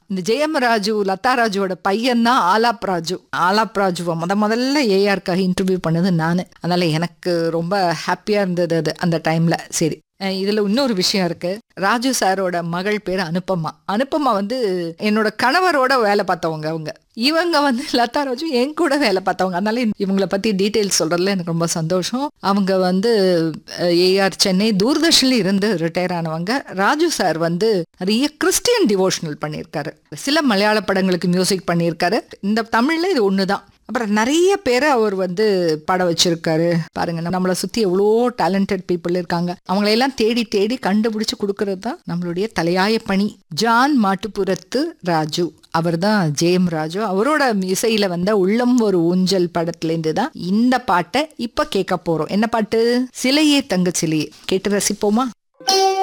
இந்த ஜெயம் ராஜு லதா ராஜுவோட பையன் தான் ஆலாப் ராஜு ஆலாப் ராஜுவை முத முதல்ல ஏஆருக்காக இன்டர்வியூ பண்ணது நான் அதனால எனக்கு ரொம்ப ஹாப்பியா இருந்தது அது அந்த டைம்ல சரி அஹ் இதுல இன்னொரு விஷயம் இருக்கு ராஜு சாரோட மகள் பேர் அனுப்பம்மா அனுப்பம்மா வந்து என்னோட கணவரோட வேலை பார்த்தவங்க அவங்க இவங்க வந்து லதா ராஜு என் கூட வேலை பார்த்தவங்க அதனால இவங்களை பத்தி டீட்டெயில்ஸ் சொல்றதுல எனக்கு ரொம்ப சந்தோஷம் அவங்க வந்து ஏஆர் சென்னை தூர்தர்ஷன்ல இருந்து ரிட்டையர் ஆனவங்க ராஜு சார் வந்து நிறைய கிறிஸ்டியன் டிவோஷனல் பண்ணியிருக்காரு சில மலையாள படங்களுக்கு மியூசிக் பண்ணியிருக்காரு இந்த தமிழ்ல இது ஒண்ணுதான் அப்புறம் நிறைய பேரை அவர் வந்து பாட வச்சிருக்காரு பாருங்க நம்மளை சுத்தி எவ்வளோ டேலண்டட் பீப்புள் இருக்காங்க அவங்களையெல்லாம் தேடி தேடி கண்டுபிடிச்சு கொடுக்கறது தான் நம்மளுடைய தலையாய பணி ஜான் மாட்டுப்புறத்து ராஜு அவர் தான் ஜெயம் ராஜு அவரோட இசையில வந்த உள்ளம் ஒரு ஊஞ்சல் படத்துலேருந்து தான் இந்த பாட்டை இப்ப கேட்க போறோம் என்ன பாட்டு சிலையே தங்க சிலையே கேட்டு ரசிப்போமா